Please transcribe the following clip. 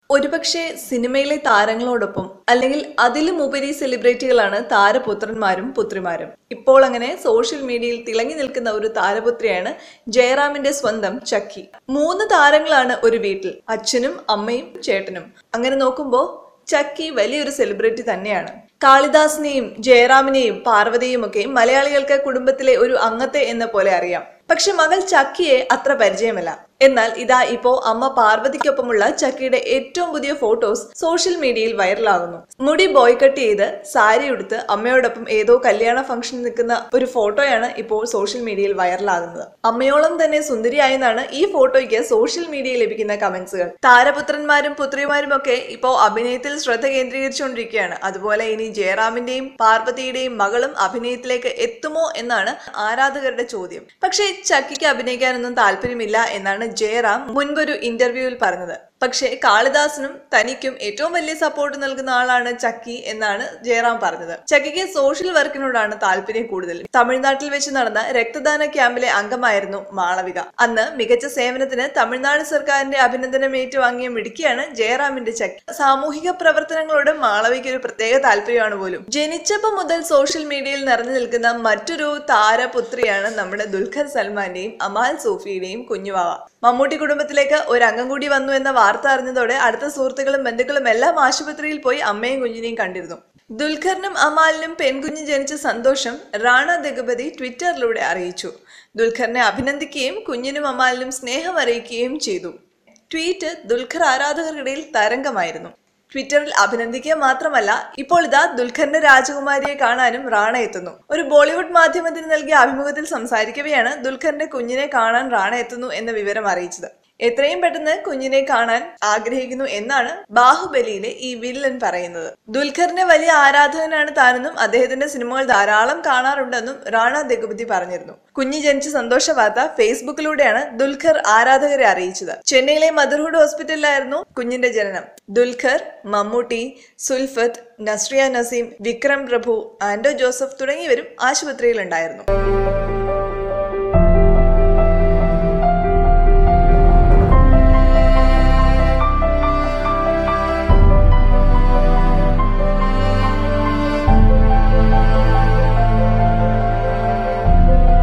ഒരുപക്ഷെ സിനിമയിലെ താരങ്ങളോടൊപ്പം അല്ലെങ്കിൽ അതിലും ഉപരി സെലിബ്രിറ്റികളാണ് താരപുത്രന്മാരും പുത്രിമാരും ഇപ്പോൾ അങ്ങനെ സോഷ്യൽ മീഡിയയിൽ തിളങ്ങി നിൽക്കുന്ന ഒരു താരപുത്രിയാണ് ജയറാമിന്റെ സ്വന്തം ചക്കി മൂന്ന് താരങ്ങളാണ് ഒരു വീട്ടിൽ അച്ഛനും അമ്മയും ചേട്ടനും അങ്ങനെ നോക്കുമ്പോൾ ചക്കി വലിയൊരു സെലിബ്രിറ്റി തന്നെയാണ് കാളിദാസിനെയും ജയറാമിനെയും പാർവതിയും ഒക്കെ മലയാളികൾക്ക് കുടുംബത്തിലെ ഒരു അംഗത്തെ എന്ന പോലെ അറിയാം പക്ഷെ മകൾ ചക്കിയെ അത്ര പരിചയമല്ല എന്നാൽ ഇതാ ഇപ്പോ അമ്മ പാർവതിക്കൊപ്പമുള്ള ചക്കിയുടെ ഏറ്റവും പുതിയ ഫോട്ടോസ് സോഷ്യൽ മീഡിയയിൽ വൈറലാകുന്നു മുടി ബോയ് കട്ട് ചെയ്ത് സാരി ഉടുത്ത് അമ്മയോടൊപ്പം ഏതോ കല്യാണ ഫംഗ്ഷൻ നിൽക്കുന്ന ഒരു ഫോട്ടോയാണ് ഇപ്പോൾ സോഷ്യൽ മീഡിയയിൽ വൈറലാകുന്നത് അമ്മയോളം തന്നെ സുന്ദരിയായെന്നാണ് ഈ ഫോട്ടോയ്ക്ക് സോഷ്യൽ മീഡിയയിൽ ലഭിക്കുന്ന കമന്റ്സുകൾ താരപുത്രന്മാരും പുത്രിമാരും ഒക്കെ ഇപ്പോൾ അഭിനയത്തിൽ ശ്രദ്ധ കേന്ദ്രീകരിച്ചുകൊണ്ടിരിക്കുകയാണ് അതുപോലെ ഇനി ജയറാമിന്റെയും പാർവതിയുടെയും മകളും അഭിനയത്തിലേക്ക് എത്തുമോ എന്നാണ് ആരാധകരുടെ ചോദ്യം പക്ഷേ ചക്കിക്ക് അഭിനയിക്കാനൊന്നും താല്പര്യമില്ല എന്നാണ് ജയറാം മുൻപൊരു ഇന്റർവ്യൂവിൽ പറഞ്ഞത് പക്ഷേ കാളിദാസനും തനിക്കും ഏറ്റവും വലിയ സപ്പോർട്ട് നൽകുന്ന ആളാണ് ചക്കി എന്നാണ് ജയറാം പറഞ്ഞത് ചക്കിക്ക് സോഷ്യൽ വർക്കിനോടാണ് താല്പര്യം കൂടുതൽ തമിഴ്നാട്ടിൽ വെച്ച് നടന്ന രക്തദാന ക്യാമ്പിലെ അംഗമായിരുന്നു മാളവിക അന്ന് മികച്ച സേവനത്തിന് തമിഴ്നാട് സർക്കാരിന്റെ അഭിനന്ദനം ഏറ്റുവാങ്ങിയ മിടുക്കിയാണ് ജയറാമിന്റെ ചക്കി സാമൂഹിക പ്രവർത്തനങ്ങളോട് മാളവിക ഒരു പ്രത്യേക താല്പര്യമാണ് പോലും ജനിച്ചപ്പോൾ മുതൽ സോഷ്യൽ മീഡിയയിൽ നിറഞ്ഞു നിൽക്കുന്ന മറ്റൊരു താരപുത്രിയാണ് നമ്മുടെ ദുൽഖർ സൽമാന്റെയും അമാൽ സൂഫിയുടെയും കുഞ്ഞുവാവ മമ്മൂട്ടി കുടുംബത്തിലേക്ക് ഒരു അംഗം കൂടി വന്നു എന്ന വാർത്ത അറിഞ്ഞതോടെ അടുത്ത സുഹൃത്തുക്കളും ബന്ധുക്കളും എല്ലാം ആശുപത്രിയിൽ പോയി അമ്മയും കുഞ്ഞിനെയും കണ്ടിരുന്നു ദുൽഖറിനും അമാലിനും പെൺകുഞ്ഞ് ജനിച്ച സന്തോഷം റാണ ദഗപതി ട്വിറ്ററിലൂടെ അറിയിച്ചു ദുൽഖറിനെ അഭിനന്ദിക്കുകയും കുഞ്ഞിനും അമാലിനും സ്നേഹം അറിയിക്കുകയും ചെയ്തു ട്വീറ്റ് ദുൽഖർ ആരാധകർക്കിടയിൽ തരംഗമായിരുന്നു ട്വിറ്ററിൽ അഭിനന്ദിക്കുക മാത്രമല്ല ഇപ്പോൾ ഇതാ ദുൽഖറിന്റെ രാജകുമാരിയെ കാണാനും റാണ എത്തുന്നു ഒരു ബോളിവുഡ് മാധ്യമത്തിന് നൽകിയ അഭിമുഖത്തിൽ സംസാരിക്കവെയാണ് ദുൽഖറിന്റെ കുഞ്ഞിനെ കാണാൻ റാണ എത്തുന്നു എന്ന വിവരം അറിയിച്ചത് എത്രയും പെട്ടെന്ന് കുഞ്ഞിനെ കാണാൻ ആഗ്രഹിക്കുന്നു എന്നാണ് ബാഹുബലിയിലെ ഈ വില്ലൻ പറയുന്നത് ദുൽഖറിന്റെ വലിയ ആരാധകനാണ് താനെന്നും അദ്ദേഹത്തിന്റെ സിനിമകൾ ധാരാളം കാണാറുണ്ടെന്നും റാണ ദഗുപതി പറഞ്ഞിരുന്നു കുഞ്ഞ് ജനിച്ച സന്തോഷ വാർത്ത ഫേസ്ബുക്കിലൂടെയാണ് ദുൽഖർ ആരാധകരെ അറിയിച്ചത് ചെന്നൈയിലെ മദർഹുഡ് ഹോസ്പിറ്റലിലായിരുന്നു കുഞ്ഞിന്റെ ജനനം ദുൽഖർ മമ്മൂട്ടി സുൽഫത്ത് നസ്രിയ നസീം വിക്രം പ്രഭു ആൻഡോ ജോസഫ് തുടങ്ങിയവരും ആശുപത്രിയിലുണ്ടായിരുന്നു